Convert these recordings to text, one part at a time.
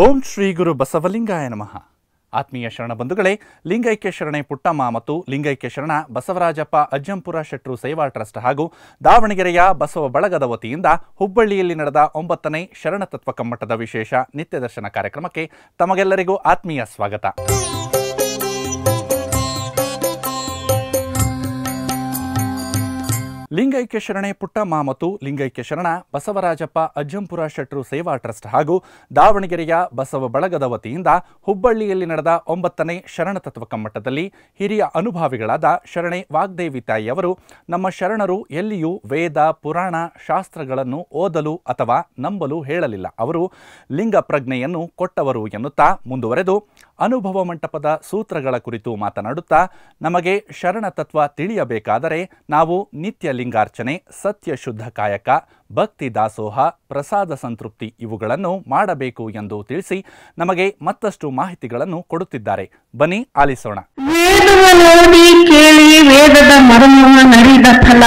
ಓಂ ಶ್ರೀ ಗುರು ಬಸವಲಿಂಗಾಯ ನಮಃ ಆತ್ಮೀಯ ಶರಣ ಬಂಧುಗಳೇ ಲಿಂಗೈಕ್ಯ ಶರಣೆ ಪುಟ್ಟಮ್ಮ ಮತ್ತು ಲಿಂಗೈಕ್ಯ ಶರಣ ಬಸವರಾಜಪ್ಪ ಅಜ್ಜಂಪುರ ಶೆಟ್ರು ಸೇವಾ ಟ್ರಸ್ಟ್ ಹಾಗೂ ದಾವಣಗೆರೆಯ ಬಸವ ಬಳಗದ ವತಿಯಿಂದ ಹುಬ್ಬಳ್ಳಿಯಲ್ಲಿ ನಡೆದ ಒಂಬತ್ತನೇ ಶರಣ ತತ್ವ ಕಮ್ಮಟದ ವಿಶೇಷ ನಿತ್ಯ ದರ್ಶನ ಕಾರ್ಯಕ್ರಮಕ್ಕೆ ತಮಗೆಲ್ಲರಿಗೂ ಆತ್ಮೀಯ ಸ್ವಾಗತ ಲಿಂಗೈಕ್ಯ ಶರಣೆ ಪುಟ್ಟಮ್ಮ ಮತ್ತು ಲಿಂಗೈಕ್ಯ ಶರಣ ಬಸವರಾಜಪ್ಪ ಅಜ್ಜಂಪುರ ಶೆಟ್ರು ಸೇವಾ ಟ್ರಸ್ಟ್ ಹಾಗೂ ದಾವಣಗೆರೆಯ ಬಸವ ಬಳಗದ ವತಿಯಿಂದ ಹುಬ್ಬಳ್ಳಿಯಲ್ಲಿ ನಡೆದ ಒಂಬತ್ತನೇ ಶರಣ ತತ್ವ ಕಮ್ಮಟದಲ್ಲಿ ಹಿರಿಯ ಅನುಭಾವಿಗಳಾದ ಶರಣೆ ವಾಗ್ದೇವಿ ತಾಯಿಯವರು ನಮ್ಮ ಶರಣರು ಎಲ್ಲಿಯೂ ವೇದ ಪುರಾಣ ಶಾಸ್ತ್ರಗಳನ್ನು ಓದಲು ಅಥವಾ ನಂಬಲು ಹೇಳಲಿಲ್ಲ ಅವರು ಲಿಂಗ ಪ್ರಜ್ಞೆಯನ್ನು ಕೊಟ್ಟವರು ಎನ್ನುತ್ತಾ ಮುಂದುವರೆದು ಅನುಭವ ಮಂಟಪದ ಸೂತ್ರಗಳ ಕುರಿತು ಮಾತನಾಡುತ್ತಾ ನಮಗೆ ಶರಣ ತತ್ವ ತಿಳಿಯಬೇಕಾದರೆ ನಾವು ನಿತ್ಯ ಲಿಂಗಾರ್ಚನೆ ಸತ್ಯ ಶುದ್ಧ ಕಾಯಕ ಭಕ್ತಿ ದಾಸೋಹ ಪ್ರಸಾದ ಸಂತೃಪ್ತಿ ಇವುಗಳನ್ನು ಮಾಡಬೇಕು ಎಂದು ತಿಳಿಸಿ ನಮಗೆ ಮತ್ತಷ್ಟು ಮಾಹಿತಿಗಳನ್ನು ಕೊಡುತ್ತಿದ್ದಾರೆ ಬನ್ನಿ ಆಲಿಸೋಣ ವೇದವ ನೋಡಿ ಕೇಳಿ ವೇದದ ಮರ್ಮ ನರಿದ ಫಲ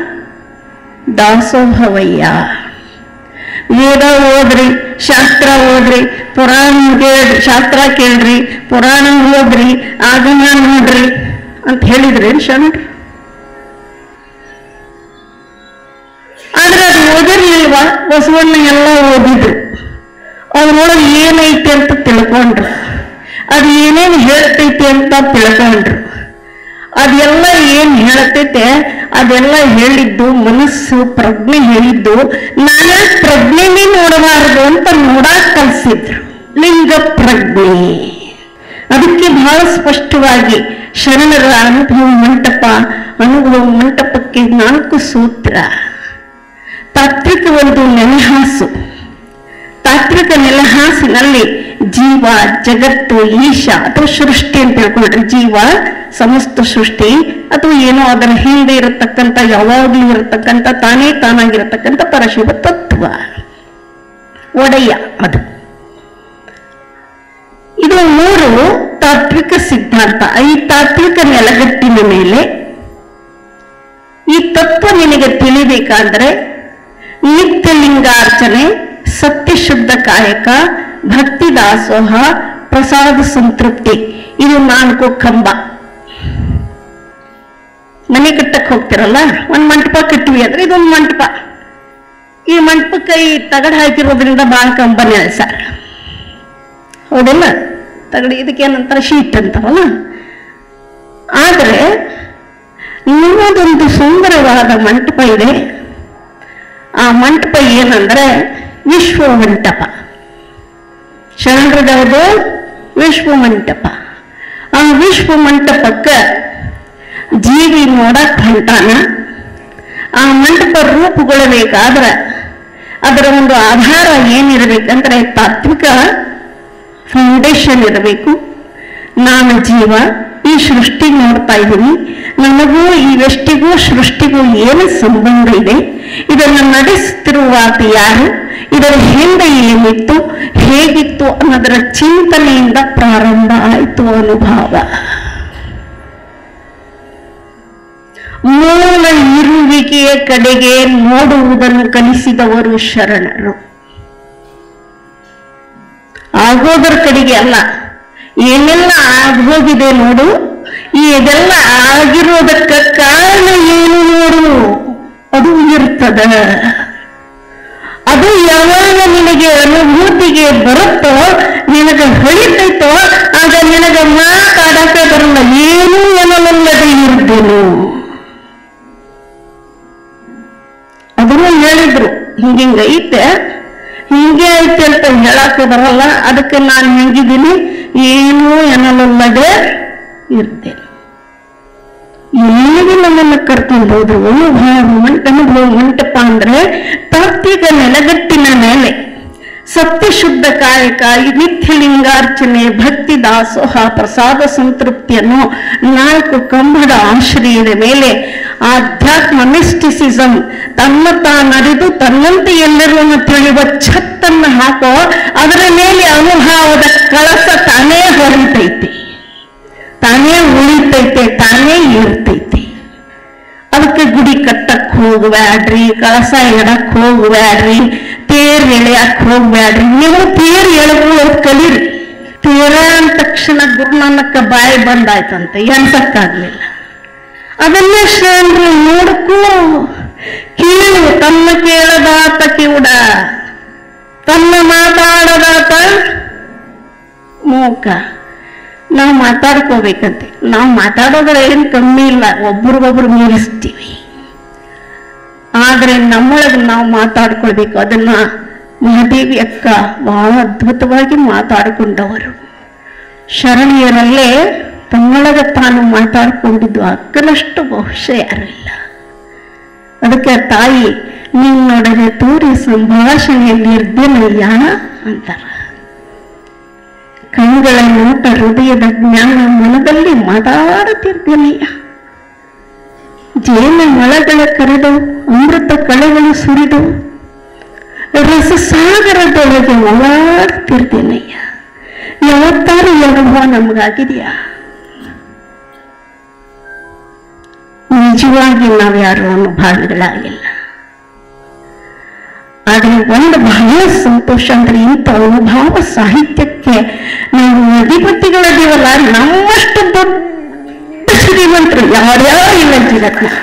ದಾಸೋಹವಯ್ಯ ವೇದ ಓದ್ರಿ ಶಾಸ್ತ್ರ ಓದ್ರಿ ಪುರಾಣ ಕೇಳ್ರಿ ಶಾಸ್ತ್ರ ಕೇಳ್ರಿ ಪುರಾಣ ಓದ್ರಿ ಆಗಮ ನೋಡ್ರಿ ಅಂತ ಹೇಳಿದ್ರಿ ಶರಣರು ಆದ್ರೆ ಅದು ಓದಿರ್ಲಿಲ್ವ ಬಸವಣ್ಣ ಎಲ್ಲ ಓದಿದ್ರು ಅದ್ರೊಳಗೆ ಏನೈತಿ ಅಂತ ತಿಳ್ಕೊಂಡ್ರು ಅದು ಏನೇನು ಹೇಳ್ತೈತಿ ಅಂತ ತಿಳ್ಕೊಂಡ್ರು ಅದೆಲ್ಲ ಏನ್ ಹೇಳ್ತೈತೆ ಅದೆಲ್ಲ ಹೇಳಿದ್ದು ಮನಸ್ಸು ಪ್ರಜ್ಞೆ ಹೇಳಿದ್ದು ನಾನ ಪ್ರಜ್ಞೆನೇ ನೋಡಬಾರದು ಅಂತ ನೋಡಾಕ್ ಕಲ್ಸಿದ್ರು ಲಿಂಗ ಪ್ರಜ್ಞೆ ಅದಕ್ಕೆ ಬಹಳ ಸ್ಪಷ್ಟವಾಗಿ ಶರಣರ ಅನುಭವ ಮಂಟಪ ಅನುಭವ ಮಂಟಪಕ್ಕೆ ನಾಲ್ಕು ಸೂತ್ರ ತಾತ್ವಿಕ ಒಂದು ನೆಲಹಾಸು ತಾತ್ವಿಕ ನೆಲಹಾಸಿನಲ್ಲಿ ಜೀವ ಜಗತ್ತು ಈಶ ಅಥವಾ ಸೃಷ್ಟಿ ಅಂತ ತಿಳ್ಕೊಂಡ್ರೆ ಜೀವ ಸಮಸ್ತ ಸೃಷ್ಟಿ ಅಥವಾ ಏನೋ ಅದರ ಹಿಂದೆ ಇರತಕ್ಕಂಥ ಯಾವಾಗಲೂ ಇರತಕ್ಕಂಥ ತಾನೇ ತಾನಾಗಿರತಕ್ಕಂಥ ಪರಶಿವ ತತ್ವ ಒಡೆಯ ಅದು ಇದು ಮೂರು ತಾತ್ವಿಕ ಸಿದ್ಧಾಂತ ಈ ತಾತ್ವಿಕ ನೆಲಗಟ್ಟಿನ ಮೇಲೆ ಈ ತತ್ವ ನಿನಗೆ ತಿಳಿಬೇಕಾದ್ರೆ ನಿತ್ಯ ಲಿಂಗಾರ್ಚನೆ ಸತ್ಯಶುದ್ಧ ಕಾಯಕ ಭಕ್ತಿ ದಾಸೋಹ ಪ್ರಸಾದ ಸಂತೃಪ್ತಿ ಇದು ನಾಲ್ಕು ಕಂಬ ಮನೆ ಕಟ್ಟಕ್ ಹೋಗ್ತಿರಲ್ಲ ಒಂದ್ ಮಂಟಪ ಕಟ್ಟಿವಿ ಅಂದ್ರೆ ಇದೊಂದು ಮಂಟಪ ಈ ಮಂಟಪಕ್ಕೆ ಈ ತಗಡ್ ಹಾಕಿರೋದ್ರಿಂದ ಬಾಳ ಕಂಬ ನೆಲೆಸಾರ ಹೌದಿಲ್ಲ ತಗಡಿ ಇದಕ್ಕೇನಂತಾರ ಶೀಟ್ ಅಂತಾರಲ್ಲ ಆದ್ರೆ ನಿಮ್ಮದೊಂದು ಸುಂದರವಾದ ಮಂಟಪ ಇದೆ ಆ ಮಂಟಪ ಏನಂದ್ರೆ ವಿಶ್ವ ಮಂಟಪ ಶರಣರದವ್ರದು ವಿಶ್ವ ಮಂಟಪ ಆ ವಿಶ್ವ ಮಂಟಪಕ್ಕೆ ಜೀವಿ ನೋಡಕ್ ಹೊಂಟಾನ ಆ ಮಂಟಪ ರೂಪುಗೊಳ್ಳಬೇಕಾದ್ರೆ ಅದರ ಒಂದು ಆಧಾರ ಏನಿರಬೇಕಂದ್ರೆ ತಾತ್ವಿಕ ಫೌಂಡೇಶನ್ ಇರಬೇಕು ನಾನು ಜೀವ ಈ ಸೃಷ್ಟಿ ನೋಡ್ತಾ ಇದ್ದೀನಿ ನನಗೂ ಈ ವ್ಯಷ್ಟಿಗೂ ಸೃಷ್ಟಿಗೂ ಏನು ಸಂಬಂಧ ಇದೆ ಇದನ್ನು ನಡೆಸುತ್ತಿರುವಾತ ಯಾರು ಇದರ ಹಿಂದೆ ಏನಿತ್ತು ಹೇಗಿತ್ತು ಅನ್ನೋದರ ಚಿಂತನೆಯಿಂದ ಪ್ರಾರಂಭ ಆಯಿತು ಅನುಭವ ಮೂಲ ಇರುವಿಕೆಯ ಕಡೆಗೆ ನೋಡುವುದನ್ನು ಕಲಿಸಿದವರು ಶರಣರು ಆಗೋದರ ಕಡೆಗೆ ಅಲ್ಲ ಏನೆಲ್ಲ ಆಗೋಗಿದೆ ನೋಡು ಈ ಇದೆಲ್ಲ ಆಗಿರೋದಕ್ಕ ಕಾರಣ ಏನು ನೋಡು ಅದು ಇರ್ತದ ಅದು ಯಾವಾಗ ನಿನಗೆ ಅನುಭೂತಿಗೆ ಬರುತ್ತೋ ನಿನಗೆ ಹೊಳಿತೈತೋ ಆಗ ನಿನಗೆ ಮಾತಾಡಕ ಬರಲ್ಲ ಏನೂ ಎನ್ನಲಲ್ಲದೆ ಇರ್ದೇನು ಅದನ್ನು ಹೇಳಿದ್ರು ಹಿಂಗಿಂಗೈತೆ ಹಿಂಗೆ ಐತೆ ಅಂತ ಹೇಳಕ್ಕೆ ಬರಲ್ಲ ಅದಕ್ಕೆ ನಾನು ಹೆಂಗಿದ್ದೀನಿ ಏನೂ ಎನ್ನಲಲ್ಲದೆ ಇರ್ತೇನೆ ಎಲ್ಲಿಗೆ ನಮ್ಮನ್ನ ಕರ್ಕೊಂಡು ಹೋದ್ರು ಅನುಭವ ಮಂಟ ಅನುಭವ ಮಂಟಪ ಅಂದ್ರೆ ತಾತ್ವಿಕ ನೆಲಗಟ್ಟಿನ ಮೇಲೆ ಸತ್ಯಶುದ್ಧ ಕಾಯಕ ಈ ನಿತ್ಯ ಲಿಂಗಾರ್ಚನೆ ಭಕ್ತಿ ದಾಸೋಹ ಪ್ರಸಾದ ಸಂತೃಪ್ತಿಯನ್ನು ನಾಲ್ಕು ಕಂಬದ ಆಶ್ರಯದ ಮೇಲೆ ಆಧ್ಯಾತ್ಮ ಮಿಸ್ಟಿಸಿಸಂ ತನ್ನ ತಾನರಿದು ತನ್ನಂತೆ ಎಲ್ಲರೂ ತಿಳಿಯುವ ಛತ್ತನ್ನು ಹಾಕೋ ಅದರ ಮೇಲೆ ಅನುಭವದ ಕಳಸ ತಾನೇ ಹೊರಿತೈತಿ ತಾನೇ ಉಳಿತೈತೆ ತಾನೇ ಇರ್ತೈತಿ ಅದಕ್ಕೆ ಗುಡಿ ಕಟ್ಟಕ್ ಹೋಗ್ಬ್ಯಾಡ್ರಿ ಕಳಸ ಎಡಕ್ ಹೋಗ್ಬ್ಯಾಡ್ರಿ ತೇರ್ ಎಳೆಯಕ್ ಹೋಗ್ಬ್ಯಾಡ್ರಿ ನೀವು ತೇರ್ ಎಳೆದು ತಕ್ಷಣ ಗುರುನಾನಕ್ಕ ಬಾಯಿ ಬಂದಾಯ್ತಂತೆ ಎಣ್ಸಕ್ಕಾಗ್ಲಿಲ್ಲ ಅದನ್ನ ಶರಣರು ನೋಡಕ್ಕೂ ಕೀಳು ತನ್ನ ಕೇಳದಾತ ಕಿವುಡ ತನ್ನ ಮಾತಾಡದಾತ ಮೂಕ ನಾವು ಮಾತಾಡ್ಕೋಬೇಕಂತೆ ನಾವು ಮಾತಾಡೋದ್ರ ಏನು ಕಮ್ಮಿ ಇಲ್ಲ ಒಬ್ರಿಗೊಬ್ರು ಮೀರಿಸ್ತೀವಿ ಆದ್ರೆ ನಮ್ಮೊಳಗೆ ನಾವು ಮಾತಾಡ್ಕೊಳ್ಬೇಕು ಅದನ್ನ ಮಹಾದೇವಿ ಅಕ್ಕ ಬಹಳ ಅದ್ಭುತವಾಗಿ ಮಾತಾಡಿಕೊಂಡವರು ಶರಣೀಯರಲ್ಲೇ ತಮ್ಮೊಳಗೆ ತಾನು ಮಾತಾಡಿಕೊಂಡಿದ್ದು ಅಕ್ಕನಷ್ಟು ಬಹುಶಃ ಯಾರೂ ಇಲ್ಲ ಅದಕ್ಕೆ ತಾಯಿ ನಿನ್ನೊಡನೆ ತೋರಿ ಸಂಭಾಷಣೆ ನಿರ್ದಿನಯ್ಯ ಅಂತಾರ ಕಣ್ಗಳ ನೋಟ ಹೃದಯದ ಜ್ಞಾನ ಮನದಲ್ಲಿ ಮಾತಾಡುತ್ತಿರ್ತೀನಯ್ಯ ಜೇನ ಮಳಗಳ ಕರೆದು ಅಮೃತ ಕಳೆಗಳು ಸುರಿದು ರಸಸಾಗರದೊಳಗೆ ಓಡಾಡ್ತಿರ್ತೀನಯ್ಯ ಯಾವತ್ತಾರು ಈ ಅನುಭವ ನಮಗಾಗಿದೆಯಾ ನಿಜವಾಗಿ ನಾವ್ಯಾರು ಅನುಭವಿಗಳಾಗಿಲ್ಲ ಆದ್ರೆ ಒಂದು ಬಹಳ ಸಂತೋಷ ಅಂದ್ರೆ ಇಂಥ ಅನುಭವ ಸಾಹಿತ್ಯಕ್ಕೆ ನಾವು ಅಧಿಪತಿಗಳದೀವಲ್ಲ ನಮ್ಮಷ್ಟು ದೊಡ್ಡ ಶ್ರೀಮಂತರು ಯಾರ್ಯಾರು ಇಲ್ಲ ಜಗತ್ನಾಗ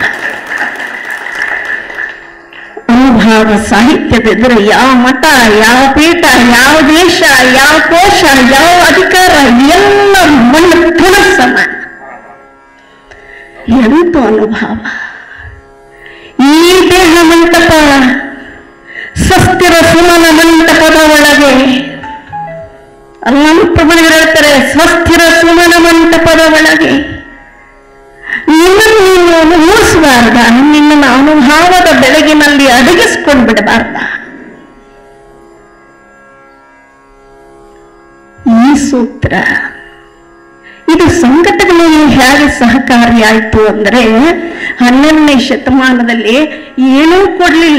ಅನುಭವ ಸಾಹಿತ್ಯದಿದ್ರೆ ಯಾವ ಮಠ ಯಾವ ಪೀಠ ಯಾವ ದೇಶ ಯಾವ ಕೋಶ ಯಾವ ಅಧಿಕಾರ ಎಲ್ಲ ಮಣ್ಣು ಪುಣ ಸಮಾನ ಎಂತ ಅನುಭವ ಈ ದೇಹ ಮಂಟಪ ಸಸ್ತಿರ ಸುಮನ ಮಂಟಪದ ಒಳಗೆ ಅಲ್ಲಮ್ಮ ಪ್ರಭುಗಳು ಹೇಳ್ತಾರೆ ಸ್ವಸ್ಥಿರ ಸುಮನ ಮಂಟಪದ ಒಳಗೆ ನಿನ್ನನ್ನು ನೀನು ಅನುಭವಿಸಬಾರ್ದ ನಿನ್ನನ್ನು ಅನುಭವದ ಬೆಳಗಿನಲ್ಲಿ ಅಡಗಿಸ್ಕೊಂಡು ಬಿಡಬಾರ್ದ ಈ ಸೂತ್ರ ಇದು ಸಂಘಟನೆಗಳಿಗೆ ಹೇಗೆ ಸಹಕಾರಿಯಾಯಿತು ಅಂದ್ರೆ ಹನ್ನೆರಡನೇ ಶತಮಾನದಲ್ಲಿ ಏನೂ ಕೊಡ್ಲಿಲ್ಲ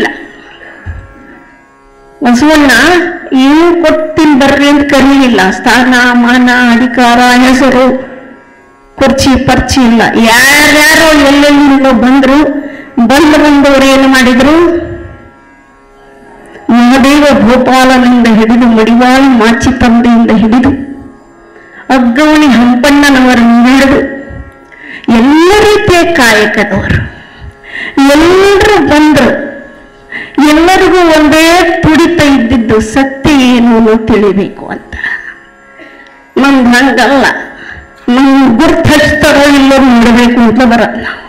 ಬಸವಣ್ಣ ಏನೂ ಕೊಡ್ತೀನಿ ಬರ್ರಿ ಅಂತ ಕರೀಲಿಲ್ಲ ಸ್ಥಾನ ಮಾನ ಅಧಿಕಾರ ಹೆಸರು ಕುರ್ಚಿ ಪರ್ಚಿ ಇಲ್ಲ ಯಾರ್ಯಾರೋ ಎಲ್ಲೆಲ್ಲಿಂದ ಬಂದ್ರು ಬಂದು ಬಂದವರು ಏನು ಮಾಡಿದ್ರು ಮಹಾದೇವ ಭೂಪಾಲನಿಂದ ಹಿಡಿದು ಮಡಿವಾಳ ಮಾಚಿ ತಂದೆಯಿಂದ ಹಿಡಿದು ಅಗ್ಗವಣಿ ಹಂಪಣ್ಣನವರನ್ನು ಹಿಡಿದು ಎಲ್ಲ ರೀತಿಯ ಕಾಯಕದವರು ಎಲ್ಲರೂ ಬಂದರು ಎಲ್ಲರಿಗೂ ಒಂದೇ ತುಡಿತ ಇದ್ದಿದ್ದು ಸತ್ಯ ಏನು ಅನ್ನೋದು ತಿಳಿಬೇಕು ಅಂತ ನಮ್ದು ಹಂಗಲ್ಲ ನಮ್ ಗುರ್ತು ಹಚ್ತಾರೋ ಇಲ್ಲೋ ನೋಡಬೇಕು ಅಂತ ಬರಲ್ಲ ನಾವು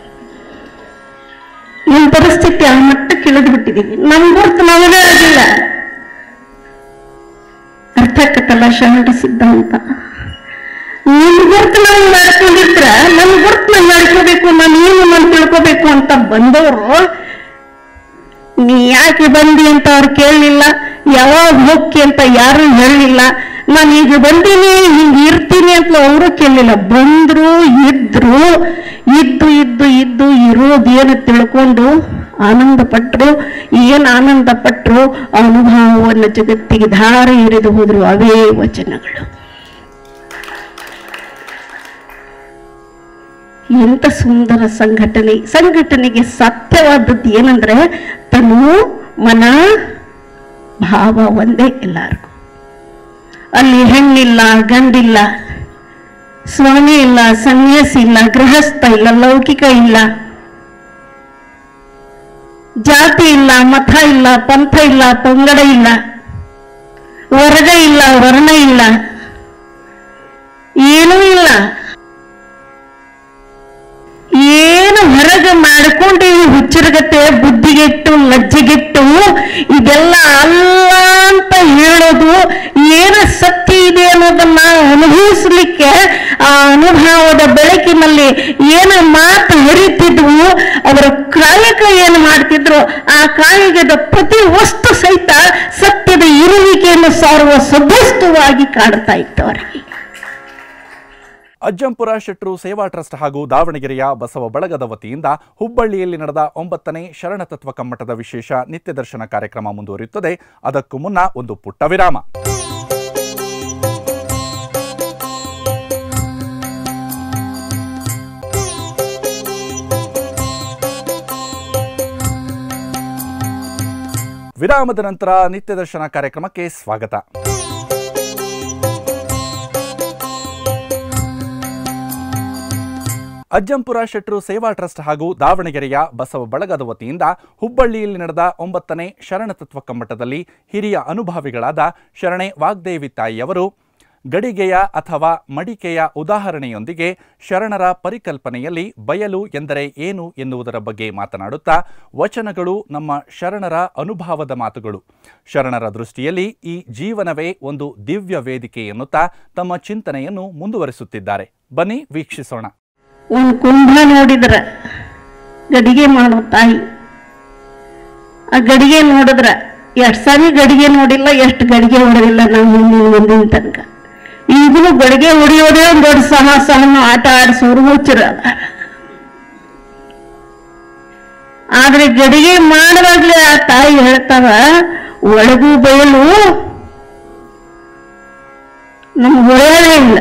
ನಮ್ಮ ಪರಿಸ್ಥಿತಿ ಆ ಮಟ್ಟಕ್ಕೆ ಇಳಿದು ಬಿಟ್ಟಿದೀವಿ ನಮ್ ಗುರ್ತು ನಮಗೇ ಆಗಿಲ್ಲ ಅರ್ಥ ಆಕತ್ತಲ್ಲ ಶರಣ ಸಿದ್ಧಾಂತ ನಿಮ್ ಗುರ್ತು ನಾವು ಮಾಡ್ಕೊಂಡಿರ್ತೀರ ನನ್ ಗುರ್ತು ನಾನು ಮಾಡ್ಕೋಬೇಕು ನಾನು ಏನು ನಾನು ತಿಳ್ಕೋಬೇಕು ಅಂತ ಬಂದವರು ನೀ ಯಾಕೆ ಬಂದಿ ಅಂತ ಅವ್ರು ಕೇಳಲಿಲ್ಲ ಯಾವಾಗ ಹೋಗ್ತಿ ಅಂತ ಯಾರು ಹೇಳಲಿಲ್ಲ ನಾನು ಈಗ ಬಂದೀನಿ ಹಿಂಗ ಇರ್ತೀನಿ ಅಂತ ಅವರು ಕೇಳಲಿಲ್ಲ ಬಂದ್ರು ಇದ್ರು ಇದ್ದು ಇದ್ದು ಇದ್ದು ಇರೋದೇನು ತಿಳ್ಕೊಂಡು ಆನಂದ ಪಟ್ರು ಏನ್ ಆನಂದ ಪಟ್ರು ಆ ಅನುಭವವನ್ನು ಜಗತ್ತಿಗೆ ಧಾರೆ ಎರೆದು ಹೋದ್ರು ಅವೇ ವಚನಗಳು ಎಂತ ಸುಂದರ ಸಂಘಟನೆ ಸಂಘಟನೆಗೆ ಸತ್ಯವಾದದ್ದು ಏನಂದ್ರೆ ತನು ಮನ ಭಾವ ಒಂದೇ ಎಲ್ಲರಿಗೂ ಅಲ್ಲಿ ಹೆಣ್ಣಿಲ್ಲ ಗಂಡಿಲ್ಲ ಸ್ವಾಮಿ ಇಲ್ಲ ಸನ್ಯಾಸಿ ಇಲ್ಲ ಗೃಹಸ್ಥ ಇಲ್ಲ ಲೌಕಿಕ ಇಲ್ಲ ಜಾತಿ ಇಲ್ಲ ಮತ ಇಲ್ಲ ಪಂಥ ಇಲ್ಲ ಪಂಗಡ ಇಲ್ಲ ವರ್ಗ ಇಲ್ಲ ವರ್ಣ ಇಲ್ಲ ಏನೂ ಇಲ್ಲ ಏನು ಹೊರಗೆ ಮಾಡಿಕೊಂಡು ಈ ಹುಚ್ಚರಗತೆ ಬುದ್ಧಿಗೆಟ್ಟು ಲಜ್ಜೆಗೆಟ್ಟು ಇದೆಲ್ಲ ಅಲ್ಲ ಅಂತ ಹೇಳೋದು ಏನು ಸತ್ಯ ಇದೆ ಅನ್ನೋದನ್ನ ಅನುಭವಿಸ್ಲಿಕ್ಕೆ ಆ ಅನುಭವದ ಬೆಳಕಿನಲ್ಲಿ ಏನು ಮಾತು ಹರಿತಿದ್ವು ಅವರ ಕಾಯಕ ಏನು ಮಾಡ್ತಿದ್ರು ಆ ಕಾಯಕದ ಪ್ರತಿ ವಸ್ತು ಸಹಿತ ಸತ್ಯದ ಇರುವಿಕೆಯನ್ನು ಸಾರುವ ಸದ್ವಸ್ತುವಾಗಿ ಕಾಡ್ತಾ ಇತ್ತು ಅವರಿಗೆ ಅಜ್ಜಂಪುರ ಶೆಟ್ರು ಸೇವಾ ಟ್ರಸ್ಟ್ ಹಾಗೂ ದಾವಣಗೆರೆಯ ಬಸವ ಬಳಗದ ವತಿಯಿಂದ ಹುಬ್ಬಳ್ಳಿಯಲ್ಲಿ ನಡೆದ ಒಂಬತ್ತನೇ ಶರಣತತ್ವ ಕಮ್ಮಟದ ವಿಶೇಷ ನಿತ್ಯ ದರ್ಶನ ಕಾರ್ಯಕ್ರಮ ಮುಂದುವರಿಯುತ್ತದೆ ಅದಕ್ಕೂ ಮುನ್ನ ಒಂದು ಪುಟ್ಟ ವಿರಾಮ ವಿರಾಮದ ನಂತರ ನಿತ್ಯ ದರ್ಶನ ಕಾರ್ಯಕ್ರಮಕ್ಕೆ ಸ್ವಾಗತ ಅಜ್ಜಂಪುರ ಶೆಟ್ರು ಸೇವಾ ಟ್ರಸ್ಟ್ ಹಾಗೂ ದಾವಣಗೆರೆಯ ಬಸವ ಬಳಗದ ವತಿಯಿಂದ ಹುಬ್ಬಳ್ಳಿಯಲ್ಲಿ ನಡೆದ ಒಂಬತ್ತನೇ ಶರಣ ತತ್ವ ಕಮ್ಮಟದಲ್ಲಿ ಹಿರಿಯ ಅನುಭಾವಿಗಳಾದ ಶರಣೆ ವಾಗ್ದೇವಿ ತಾಯಿಯವರು ಗಡಿಗೆಯ ಅಥವಾ ಮಡಿಕೆಯ ಉದಾಹರಣೆಯೊಂದಿಗೆ ಶರಣರ ಪರಿಕಲ್ಪನೆಯಲ್ಲಿ ಬಯಲು ಎಂದರೆ ಏನು ಎನ್ನುವುದರ ಬಗ್ಗೆ ಮಾತನಾಡುತ್ತಾ ವಚನಗಳು ನಮ್ಮ ಶರಣರ ಅನುಭವದ ಮಾತುಗಳು ಶರಣರ ದೃಷ್ಟಿಯಲ್ಲಿ ಈ ಜೀವನವೇ ಒಂದು ದಿವ್ಯ ವೇದಿಕೆ ಎನ್ನುತ್ತಾ ತಮ್ಮ ಚಿಂತನೆಯನ್ನು ಮುಂದುವರಿಸುತ್ತಿದ್ದಾರೆ ಬನ್ನಿ ವೀಕ್ಷಿಸೋಣ ಒಂದು ಕುಂಭ ನೋಡಿದ್ರ ಗಡಿಗೆ ಮಾಡೋ ತಾಯಿ ಆ ಗಡಿಗೆ ನೋಡಿದ್ರ ಎಷ್ಟು ಸಾರಿ ಗಡಿಗೆ ನೋಡಿಲ್ಲ ಎಷ್ಟು ಗಡಿಗೆ ಹೊಡೆದಿಲ್ಲ ನಾವು ಮುಂದಿನ ಮುಂದಿನ ತನಕ ಈಗಲೂ ಗಡಿಗೆ ಹೊಡೆಯೋದೇ ಒಂದು ದೊಡ್ಡ ಸಾಹಸವನ್ನು ಆಟ ಆಡಿಸೋರು ಹುಚ್ಚರ ಆದ್ರೆ ಗಡಿಗೆ ಮಾಡುವಾಗ್ಲೇ ಆ ತಾಯಿ ಹೇಳ್ತಾವ ಒಳಗೂ ಬಯಲು ನಮ್ಗೆ ಹೊಳೆಯೋದೇ ಇಲ್ಲ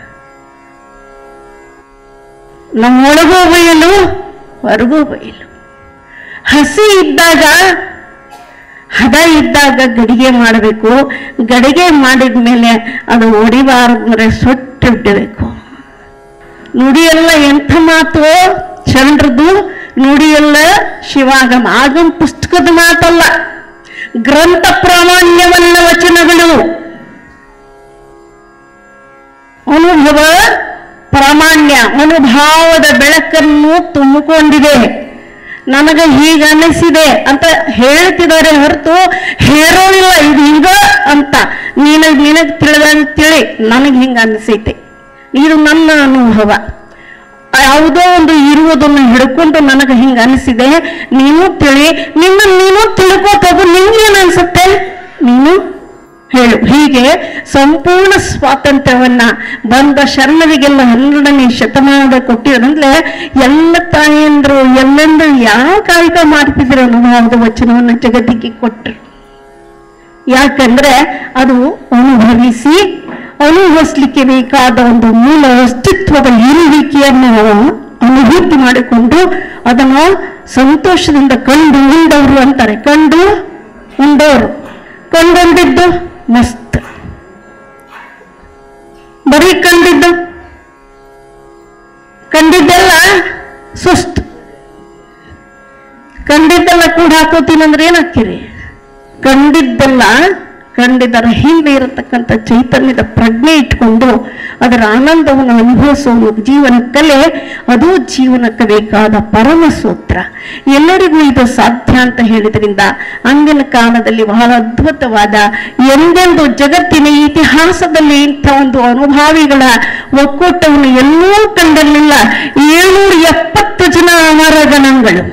ನಮ್ಮೊಳಗೂ ಬಯಲು ಹೊರಗೂ ಬಯಲು ಹಸಿ ಇದ್ದಾಗ ಹದ ಇದ್ದಾಗ ಗಡಿಗೆ ಮಾಡಬೇಕು ಗಡಿಗೆ ಮಾಡಿದ ಮೇಲೆ ಅದು ಒಡಿಬಾರ್ದ್ರೆ ಸೊಟ್ಟು ಬಿಡಬೇಕು ನುಡಿಯೆಲ್ಲ ಎಂಥ ಮಾತು ಚಂದ್ರದು ನುಡಿಯೆಲ್ಲ ಶಿವಾಗಮ ಆಗಮ ಪುಸ್ತಕದ ಮಾತಲ್ಲ ಗ್ರಂಥ ಪ್ರಾಮಾಣ್ಯವನ್ನ ವಚನಗಳು ಅನುಭವ ಪ್ರಾಮಾಣ್ಯ ಅನುಭಾವದ ಬೆಳಕನ್ನು ತುಂಬಿಕೊಂಡಿದೆ ನನಗೆ ಹೀಗೆ ಅನಿಸಿದೆ ಅಂತ ಹೇಳ್ತಿದ್ದಾರೆ ಹೊರತು ಹೇಳೋದಿಲ್ಲ ಇದು ಈಗ ಅಂತ ನಿನಗ್ ನಿನಗ್ ತಿಳಿದಂಗ್ ತಿಳಿ ನನಗೆ ಹಿಂಗ ಅನಿಸೈತೆ ಇದು ನನ್ನ ಅನುಭವ ಯಾವುದೋ ಒಂದು ಇರುವುದನ್ನು ಹಿಡ್ಕೊಂಡು ನನಗೆ ಹಿಂಗ ಅನಿಸಿದೆ ನೀನು ತಿಳಿ ನಿನ್ನ ನೀನು ತಿಳ್ಕೋತೋಗು ನಿಂಗೇನು ಅನ್ಸುತ್ತೆ ನೀನು ಹೇಳು ಹೀಗೆ ಸಂಪೂರ್ಣ ಸ್ವಾತಂತ್ರ್ಯವನ್ನ ಬಂದ ಶರಣರಿಗೆಲ್ಲ ಹನ್ನೆರಡನೇ ಶತಮಾನದ ಕೊಟ್ಟಿರೋದಂದ್ರೆ ಎಲ್ಲ ತಾಯಂದ್ರು ಎಲ್ಲೆಂದು ಯಾವ ಕಾಯಕ ಮಾಡ್ತಿದ್ರು ಅನುಭವದ ವಚನವನ್ನು ಜಗತ್ತಿಗೆ ಕೊಟ್ಟರು ಯಾಕಂದ್ರೆ ಅದು ಅನುಭವಿಸಿ ಅನುಭವಿಸ್ಲಿಕ್ಕೆ ಬೇಕಾದ ಒಂದು ಮೂಲ ಅಸ್ತಿತ್ವದ ಇರುವಿಕೆಯನ್ನು ಅನುಭೂತಿ ಮಾಡಿಕೊಂಡು ಅದನ್ನು ಸಂತೋಷದಿಂದ ಕಂಡು ಉಂಡವರು ಅಂತಾರೆ ಕಂಡು ಉಂಡವರು ಕಂಡುಂಡಿದ್ದು ಮಸ್ತ್ ಬರೀ ಕಂಡಿದ್ದು ಕಂಡಿದ್ದೆಲ್ಲ ಸುಸ್ತು ಕಂಡಿದ್ದೆಲ್ಲ ಕೂಡ ಹಾಕೋತೀನಿ ಅಂದ್ರೆ ಏನಾಗ್ತೀರಿ ಕಂಡಿದ್ದೆಲ್ಲ ಕಂಡಿದ್ದರ ಹಿಂದೆ ಇರತಕ್ಕಂಥ ಚೈತನ್ಯದ ಪ್ರಜ್ಞೆ ಇಟ್ಕೊಂಡು ಅದರ ಆನಂದವನ್ನು ಅನುಭವಿಸುವ ಜೀವನ ಕಲೆ ಅದು ಜೀವನಕ್ಕೆ ಬೇಕಾದ ಪರಮ ಸೂತ್ರ ಎಲ್ಲರಿಗೂ ಇದು ಸಾಧ್ಯ ಅಂತ ಹೇಳಿದ್ರಿಂದ ಅಂದಿನ ಕಾಲದಲ್ಲಿ ಬಹಳ ಅದ್ಭುತವಾದ ಎಂದೆಂದು ಜಗತ್ತಿನ ಇತಿಹಾಸದಲ್ಲಿ ಇಂಥ ಒಂದು ಅನುಭಾವಿಗಳ ಒಕ್ಕೂಟವನ್ನು ಎಲ್ಲೂ ಕಂಡಿರಲಿಲ್ಲ ಏಳ್ನೂರ ಎಪ್ಪತ್ತು ಜನ ಅಮರಗಣಗಳು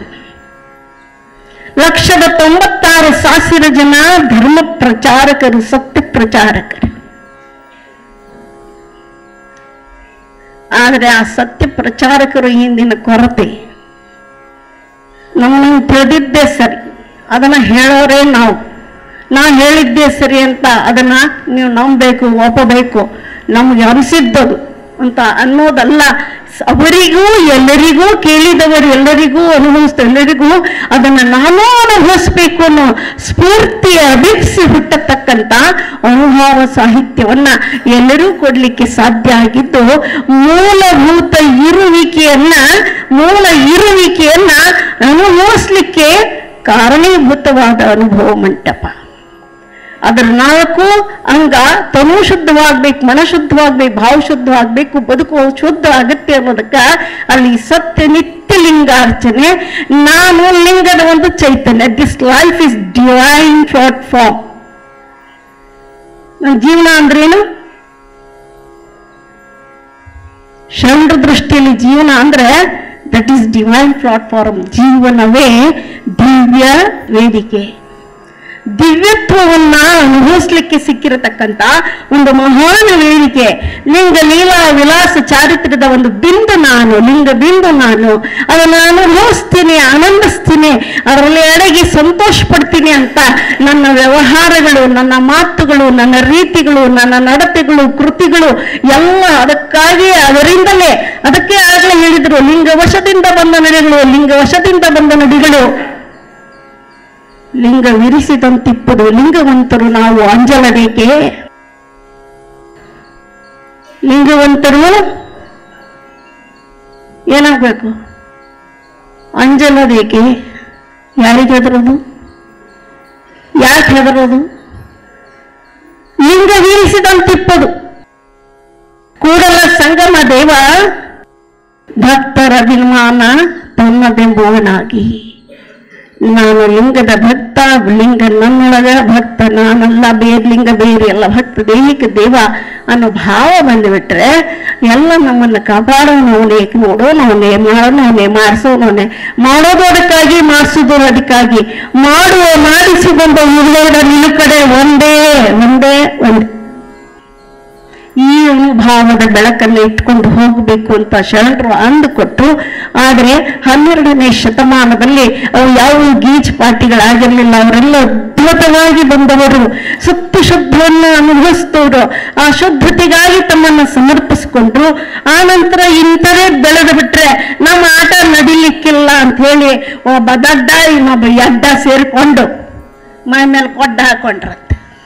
ಲಕ್ಷದ ತೊಂಬತ್ತಾರು ಸಾವಿರ ಜನ ಧರ್ಮ ಪ್ರಚಾರಕರು ಸತ್ಯ ಪ್ರಚಾರಕರು ಆದರೆ ಆ ಸತ್ಯ ಪ್ರಚಾರಕರು ಹಿಂದಿನ ಕೊರತೆ ನಮ್ಮನ್ನು ತಿಳಿದಿದ್ದೇ ಸರಿ ಅದನ್ನ ಹೇಳೋರೇ ನಾವು ನಾ ಹೇಳಿದ್ದೇ ಸರಿ ಅಂತ ಅದನ್ನ ನೀವು ನಂಬಬೇಕು ಒಪ್ಪಬೇಕು ನಮ್ಗೆ ಅನಿಸಿದ್ದದು ಅಂತ ಅನ್ನೋದಲ್ಲ ಅವರಿಗೂ ಎಲ್ಲರಿಗೂ ಕೇಳಿದವರು ಎಲ್ಲರಿಗೂ ಅನುಭವಿಸ್ತ ಎಲ್ಲರಿಗೂ ಅದನ್ನ ನಾನು ಅನುಭವಿಸ್ಬೇಕು ಅನ್ನೋ ಸ್ಫೂರ್ತಿ ಅಭಿಪ್ಸಿ ಹುಟ್ಟತಕ್ಕಂತ ಅನುಭವ ಸಾಹಿತ್ಯವನ್ನ ಎಲ್ಲರೂ ಕೊಡ್ಲಿಕ್ಕೆ ಸಾಧ್ಯ ಆಗಿದ್ದು ಮೂಲಭೂತ ಇರುವಿಕೆಯನ್ನ ಮೂಲ ಇರುವಿಕೆಯನ್ನ ಅನುಭವಿಸ್ಲಿಕ್ಕೆ ಕಾರಣೀಭೂತವಾದ ಅನುಭವ ಮಂಟಪ ಅದರ ನಾಲ್ಕು ಅಂಗ ತನು ಶುದ್ಧವಾಗ್ಬೇಕು ಮನ ಶುದ್ಧವಾಗ್ಬೇಕು ಭಾವ ಶುದ್ಧವಾಗ್ಬೇಕು ಬದುಕು ಶುದ್ಧ ಅಗತ್ಯ ಅನ್ನೋದಕ್ಕ ಅಲ್ಲಿ ಸತ್ಯ ನಿತ್ಯ ಲಿಂಗಾರ್ಚನೆ ನಾನು ಲಿಂಗದ ಒಂದು ಚೈತನ್ಯ this life is divine short form ನನ್ನ ಜೀವನ ಅಂದ್ರೇನು ಶರಣರ ದೃಷ್ಟಿಯಲ್ಲಿ ಜೀವನ ಅಂದ್ರೆ ದಟ್ ಈಸ್ ಡಿವೈನ್ ಪ್ಲಾಟ್ಫಾರ್ಮ್ ಜೀವನವೇ ದಿವ್ಯ ವೇದಿಕೆ ದಿವ್ಯತ್ವವನ್ನ ಅನುಭವಿಸ್ಲಿಕ್ಕೆ ಸಿಕ್ಕಿರತಕ್ಕಂತ ಒಂದು ಮಹಾನ್ ವೇದಿಕೆ ಲಿಂಗ ಲೀಲಾ ವಿಲಾಸ ಚಾರಿತ್ರ್ಯದ ಒಂದು ಬಿಂದು ನಾನು ಲಿಂಗ ಬಿಂದು ನಾನು ಅದನ್ನ ಅನುಭವಿಸ್ತೀನಿ ಆನಂದಿಸ್ತೀನಿ ಅದರಲ್ಲಿ ಅಡಗಿ ಸಂತೋಷ ಪಡ್ತೀನಿ ಅಂತ ನನ್ನ ವ್ಯವಹಾರಗಳು ನನ್ನ ಮಾತುಗಳು ನನ್ನ ರೀತಿಗಳು ನನ್ನ ನಡತೆಗಳು ಕೃತಿಗಳು ಎಲ್ಲ ಅದಕ್ಕಾಗಿ ಅದರಿಂದಲೇ ಅದಕ್ಕೆ ಆಗಲೇ ಹೇಳಿದ್ರು ಲಿಂಗ ವಶದಿಂದ ಬಂದ ನಡೆಗಳು ಲಿಂಗ ವಶದಿಂದ ಬಂದ ನುಡಿಗಳು ಲಿಂಗ ವಿರಿಸಿದಂತಿಪ್ಪದು ಲಿಂಗವಂತರು ನಾವು ಅಂಜಲಬೇಕೆ ಲಿಂಗವಂತರು ಏನಾಗಬೇಕು ಅಂಜಲೋದೇಕೆ ಯಾರಿಗೆ ಹೆದರೋದು ಯಾಕೆ ಹೆದರೋದು ಲಿಂಗ ವೀರಿಸಿದಂತಿಪ್ಪದು ಕೂಡಲ ಸಂಗಮ ದೇವ ಭಕ್ತರ ಅಭಿಮಾನ ತನ್ನದೆಂಬುವನಾಗಿ ನಾನು ಲಿಂಗದ ಭಕ್ತ ಲಿಂಗ ನನ್ನೊಳಗ ಭಕ್ತ ನಾನಲ್ಲ ಬೇರೆ ಲಿಂಗ ಬೇರೆ ಅಲ್ಲ ಭಕ್ತ ದೇಹಿಕ ದೇವ ಅನ್ನೋ ಭಾವ ಬಂದುಬಿಟ್ರೆ ಎಲ್ಲ ನಮ್ಮನ್ನು ಕಾಪಾಡೋನವನೇ ನೋಡೋನವನೇ ಮಾಡೋನವನೇ ಮಾಡಿಸೋನವನೇ ಮಾಡೋದು ಅದಕ್ಕಾಗಿ ಮಾಡಿಸೋದು ಅದಕ್ಕಾಗಿ ಮಾಡುವ ಮಾಡಿಸಿ ಬಂದ ಇಲ್ಲೋಡ ನಿನ್ನ ಕಡೆ ಒಂದೇ ಒಂದೇ ಒಂದೇ ಈ ಅನುಭಾವದ ಬೆಳಕನ್ನು ಇಟ್ಕೊಂಡು ಹೋಗಬೇಕು ಅಂತ ಶರಣರು ಅಂದುಕೊಟ್ಟು ಆದರೆ ಹನ್ನೆರಡನೇ ಶತಮಾನದಲ್ಲಿ ಅವು ಯಾವ ಗೀಚ್ ಪಾರ್ಟಿಗಳಾಗಿರಲಿಲ್ಲ ಅವರೆಲ್ಲ ಅದ್ಭುತವಾಗಿ ಬಂದವರು ಸತ್ಯ ಶುದ್ಧವನ್ನು ಅನುಭವಿಸಿದವರು ಆ ಶುದ್ಧತೆಗಾಗಿ ತಮ್ಮನ್ನು ಸಮರ್ಪಿಸಿಕೊಂಡ್ರು ಆ ನಂತರ ಇಂಥದೇ ಬೆಳೆದು ಬಿಟ್ರೆ ನಮ್ಮ ಆಟ ನಡಿಲಿಕ್ಕಿಲ್ಲ ಅಂತ ಹೇಳಿ ಒಬ್ಬ ದಡ್ಡ ಇನ್ನೊಬ್ಬ ಎಡ್ಡ ಸೇರಿಕೊಂಡು ಮೈ ಮೇಲೆ ಕೊಡ್ಡ ಹಾಕೊಂಡ್ರಂತೆ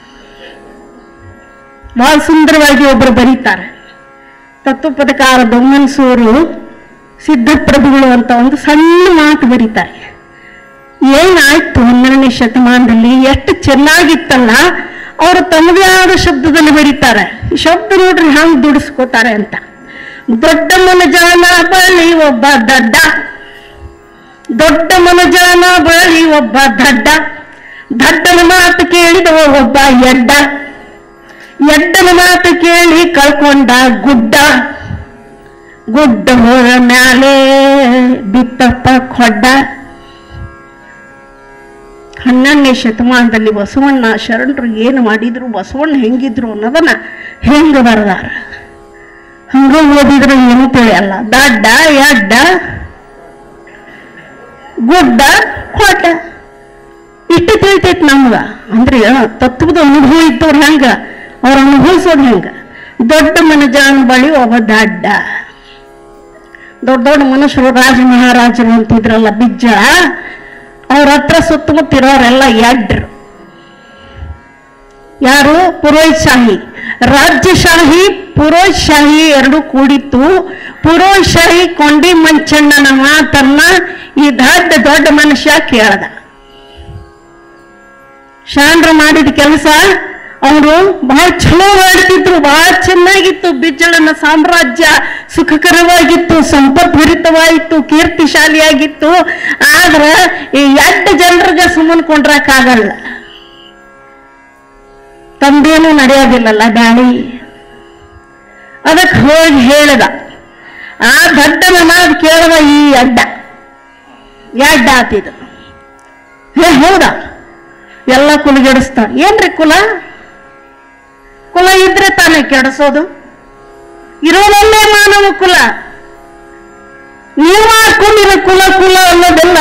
ಬಹಳ ಸುಂದರವಾಗಿ ಒಬ್ಬರು ಬರೀತಾರೆ ತತ್ವಪದಕಾರ ದೊಮ್ಮನ್ಸೂರು ಸಿದ್ಧಪ್ರಭುಗಳು ಅಂತ ಒಂದು ಸಣ್ಣ ಮಾತು ಬರೀತಾರೆ ಏನಾಯ್ತು ಹನ್ನೆರಡನೇ ಶತಮಾನದಲ್ಲಿ ಎಷ್ಟು ಚೆನ್ನಾಗಿತ್ತಲ್ಲ ಅವರು ತಮ್ಮದೇ ಆದ ಶಬ್ದದಲ್ಲಿ ಬರೀತಾರೆ ಈ ಶಬ್ದ ನೋಡ್ರಿ ಹಂಗ್ ದುಡಿಸ್ಕೋತಾರೆ ಅಂತ ದೊಡ್ಡ ಮನಜಾನ ಬಳಿ ಒಬ್ಬ ದಡ್ಡ ದೊಡ್ಡ ಮನಜಾನ ಬಳಿ ಒಬ್ಬ ದಡ್ಡ ದಡ್ಡನ ಮಾತು ಕೇಳಿದವ ಒಬ್ಬ ಎಡ್ಡ ಎಡ್ಡನ ಮಾತು ಕೇಳಿ ಕಳ್ಕೊಂಡ ಗುಡ್ಡ ಗುಡ್ಡ ಹೋದ ಮ್ಯಾಲೆ ಬಿತ್ತಪ್ಪ ಖೊಡ್ಡ ಹನ್ನೆರಡನೇ ಶತಮಾನದಲ್ಲಿ ಬಸವಣ್ಣ ಶರಣರು ಏನು ಮಾಡಿದ್ರು ಬಸವಣ್ಣ ಹೆಂಗಿದ್ರು ಅನ್ನೋದನ್ನ ಹೆಂಗ ಬರದಾರ ಹಂಗ ಓದಿದ್ರೆ ಏನು ತಿಳಿಯಲ್ಲ ದಡ್ಡ ಎಡ್ಡ ಗುಡ್ಡ ಕೊಟ್ಟ ಇಷ್ಟು ತಿಳಿತೈತಿ ನಮ್ಗ ಅಂದ್ರೆ ತತ್ವದ ಅನುಭವ ಇದ್ದವ್ರು ಹೆಂಗ ಅವ್ರ ಅನುಭವಿಸೋದು ಹೆಂಗ ದೊಡ್ಡ ಮನಜಾನ ಬಳಿ ಒಬ್ಬ ದಡ್ಡ ದೊಡ್ಡ ದೊಡ್ಡ ಮನುಷ್ಯರು ರಾಜ ಮಹಾರಾಜರು ಅಂತಿದ್ರಲ್ಲ ಬಿಜ್ಜ ಅವ್ರ ಹತ್ರ ಸುತ್ತಮುತ್ತ ಇರೋರೆಲ್ಲ ಎಡ್ರು ಯಾರು ಪುರೋಹಿತಶಾಹಿ ರಾಜ್ಯಶಾಹಿ ಪುರೋಹಿತಶಾಹಿ ಎರಡು ಕೂಡಿತ್ತು ಪುರೋಹಿತಶಾಹಿ ಕೊಂಡಿ ಮಂಚಣ್ಣನ ಮಾತನ್ನ ಈ ದೊಡ್ಡ ದೊಡ್ಡ ಮನುಷ್ಯ ಕೇಳ್ದ ಶಾಂಡ್ರ ಮಾಡಿದ ಕೆಲಸ ಅವರು ಬಹಳ ಚಲೋ ಮಾಡ್ತಿದ್ರು ಬಹಳ ಚೆನ್ನಾಗಿತ್ತು ಬಿಜ್ಜಳನ ಸಾಮ್ರಾಜ್ಯ ಸುಖಕರವಾಗಿತ್ತು ಸಂಪದ್ಭರಿತವಾಯಿತು ಕೀರ್ತಿಶಾಲಿಯಾಗಿತ್ತು ಆದ್ರ ಈ ಎಡ್ಡ ಜನರಿಗೆ ಸುಮ್ಮನೆ ಕೊಂಡ್ರಕ್ಕಾಗಲ್ಲ ತಂದೇನು ನಡೆಯೋದಿಲ್ಲಲ್ಲ ದಾಳಿ ಅದಕ್ಕೆ ಹೋಗಿ ಹೇಳ್ದ ಆ ದಡ್ಡನ ಮಾತು ಕೇಳದ ಈ ಅಡ್ಡ ಎಡ್ಡ ಆತಿದು ಹೇ ಹೌದಾ ಎಲ್ಲ ಕುಲಗೆಡಿಸ್ತಾರ ಏನ್ರಿ ಕುಲ ಕುಲ ಇದ್ರೆ ತಾನೇ ಕೆಡಿಸೋದು ಇರೋದಲ್ಲೇ ಮಾನವ ಕುಲ ನೀವು ಹಾಕೊಂಡಿರೋ ಕುಲ ಕುಲ ಅನ್ನೋದೆಲ್ಲ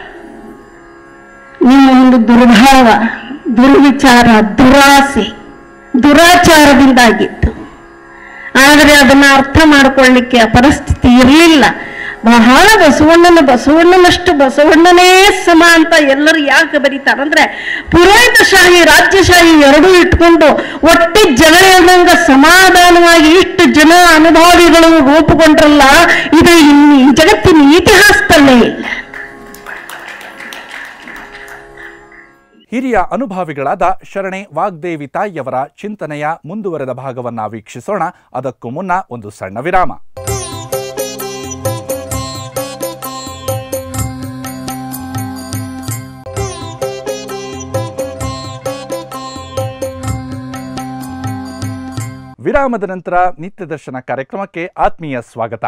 ನಿಮ್ಮ ಒಂದು ದುರ್ಭಾವ ದುರ್ವಿಚಾರ ದುರಾಸೆ ದುರಾಚಾರದಿಂದಾಗಿತ್ತು ಆದರೆ ಅದನ್ನ ಅರ್ಥ ಮಾಡ್ಕೊಳ್ಳಿಕ್ಕೆ ಆ ಪರಿಸ್ಥಿತಿ ಇರಲಿಲ್ಲ ಬಹಳ ಬಸವಣ್ಣನ ಬಸವಣ್ಣನಷ್ಟು ಬಸವಣ್ಣನೇ ಸಮ ಅಂತ ಎಲ್ಲರೂ ಯಾಕೆ ಬರೀತಾರಂದ್ರೆ ಪುರೋಹಿತಶಾಹಿ ರಾಜ್ಯಶಾಹಿ ಎರಡೂ ಇಟ್ಕೊಂಡು ಒಟ್ಟಿ ಜಗಳ ಇಲ್ದಂಗ ಸಮಾಧಾನವಾಗಿ ಇಷ್ಟು ಜನ ಅನುಭವಿಗಳು ರೂಪುಗೊಂಡ್ರಲ್ಲ ಇದು ಇನ್ನು ಈ ಜಗತ್ತಿನ ಇತಿಹಾಸದಲ್ಲೇ ಇಲ್ಲ ಹಿರಿಯ ಅನುಭಾವಿಗಳಾದ ಶರಣೆ ವಾಗ್ದೇವಿ ತಾಯಿಯವರ ಚಿಂತನೆಯ ಮುಂದುವರೆದ ಭಾಗವನ್ನ ವೀಕ್ಷಿಸೋಣ ಅದಕ್ಕೂ ಮುನ್ನ ಒಂದು ಸಣ್ಣ ವಿರಾಮ ವಿರಾಮದ ನಂತರ ನಿತ್ಯ ದರ್ಶನ ಕಾರ್ಯಕ್ರಮಕ್ಕೆ ಆತ್ಮೀಯ ಸ್ವಾಗತ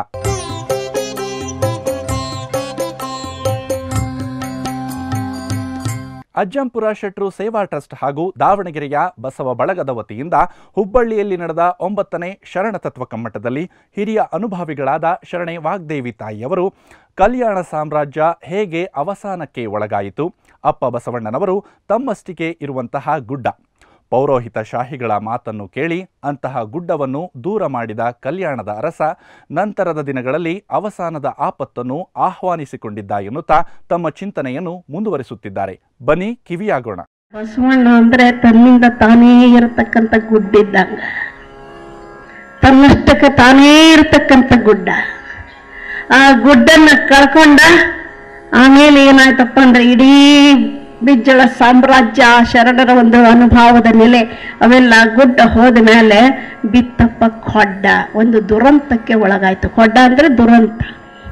ಅಜ್ಜಂಪುರ ಶೆಟ್ರು ಸೇವಾ ಟ್ರಸ್ಟ್ ಹಾಗೂ ದಾವಣಗೆರೆಯ ಬಸವ ಬಳಗದ ವತಿಯಿಂದ ಹುಬ್ಬಳ್ಳಿಯಲ್ಲಿ ನಡೆದ ಒಂಬತ್ತನೇ ಶರಣ ತತ್ವ ಕಮ್ಮಟದಲ್ಲಿ ಹಿರಿಯ ಅನುಭಾವಿಗಳಾದ ಶರಣೆ ವಾಗ್ದೇವಿ ತಾಯಿಯವರು ಕಲ್ಯಾಣ ಸಾಮ್ರಾಜ್ಯ ಹೇಗೆ ಅವಸಾನಕ್ಕೆ ಒಳಗಾಯಿತು ಅಪ್ಪ ಬಸವಣ್ಣನವರು ತಮ್ಮಷ್ಟಿಗೆ ಇರುವಂತಹ ಗುಡ್ಡ ಪೌರೋಹಿತ ಶಾಹಿಗಳ ಮಾತನ್ನು ಕೇಳಿ ಅಂತಹ ಗುಡ್ಡವನ್ನು ದೂರ ಮಾಡಿದ ಕಲ್ಯಾಣದ ಅರಸ ನಂತರದ ದಿನಗಳಲ್ಲಿ ಅವಸಾನದ ಆಪತ್ತನ್ನು ಆಹ್ವಾನಿಸಿಕೊಂಡಿದ್ದ ಎನ್ನುತ್ತಾ ತಮ್ಮ ಚಿಂತನೆಯನ್ನು ಮುಂದುವರಿಸುತ್ತಿದ್ದಾರೆ ಬನ್ನಿ ಕಿವಿಯಾಗೋಣ ಬಸವಣ್ಣ ಅಂದ್ರೆ ತನ್ನಿಂದ ತಾನೇ ಇರತಕ್ಕಂಥ ಗುಡ್ಡಿದ್ದಂಗ ತನ್ನಷ್ಟಕ್ಕೆ ತಾನೇ ಇರತಕ್ಕಂಥ ಗುಡ್ಡ ಆ ಗುಡ್ಡನ್ನ ಕಳ್ಕೊಂಡ ಆಮೇಲೆ ಏನಾಯ್ತಪ್ಪ ಅಂದ್ರೆ ಇಡೀ ಬಿಜ್ಜಳ ಸಾಮ್ರಾಜ್ಯ ಆ ಶರಣರ ಒಂದು ಅನುಭವದ ನೆಲೆ ಅವೆಲ್ಲ ಗುಡ್ಡ ಹೋದ ಮೇಲೆ ಬಿತ್ತಪ್ಪ ಖೊಡ್ಡ ಒಂದು ದುರಂತಕ್ಕೆ ಒಳಗಾಯ್ತು ಖೊಡ್ಡ ಅಂದ್ರೆ ದುರಂತ